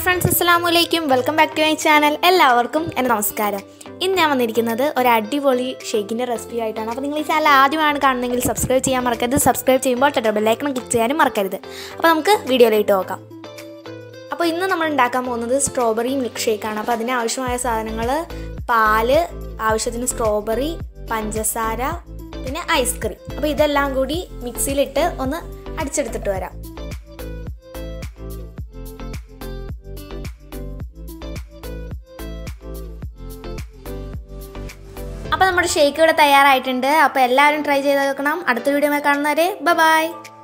friends അസ്സാം വലൈക്കും welcome back to my channel എല്ലാവർക്കും എൻ്റെ നമസ്കാരം ഇന്ന് ഞാൻ വന്നിരിക്കുന്നത് ഒരു അടിപൊളി ഷേക്കിൻ്റെ റെസിപ്പി ആയിട്ടാണ് അപ്പോൾ നിങ്ങൾ ഈ ചാനൽ ആദ്യമാണ് കാണുന്നതെങ്കിൽ സബ്സ്ക്രൈബ് ചെയ്യാൻ മറക്കരുത് സബ്സ്ക്രൈബ് ചെയ്യുമ്പോൾ ടെട്ടോ ബെല്ലൈക്കണം ക്ലിക്ക് ചെയ്യാനും മറക്കരുത് അപ്പോൾ നമുക്ക് വീഡിയോയിലേക്ക് നോക്കാം അപ്പോൾ ഇന്ന് നമ്മൾ ഉണ്ടാക്കാൻ പോകുന്നത് സ്ട്രോബെറി മിൽക്ക് ഷേക്കാണ് അപ്പോൾ അതിന് ആവശ്യമായ സാധനങ്ങൾ പാല് ആവശ്യത്തിന് സ്ട്രോബെറി പഞ്ചസാര പിന്നെ ഐസ്ക്രീം അപ്പോൾ ഇതെല്ലാം കൂടി മിക്സിയിലിട്ട് ഒന്ന് അടിച്ചെടുത്തിട്ട് വരാം അപ്പോൾ നമ്മുടെ ഷേക്ക് ഇവിടെ തയ്യാറായിട്ടുണ്ട് അപ്പോൾ എല്ലാവരും ട്രൈ ചെയ്ത് നോക്കണം അടുത്ത വീഡിയോ കാണുന്നവരെ ബൈ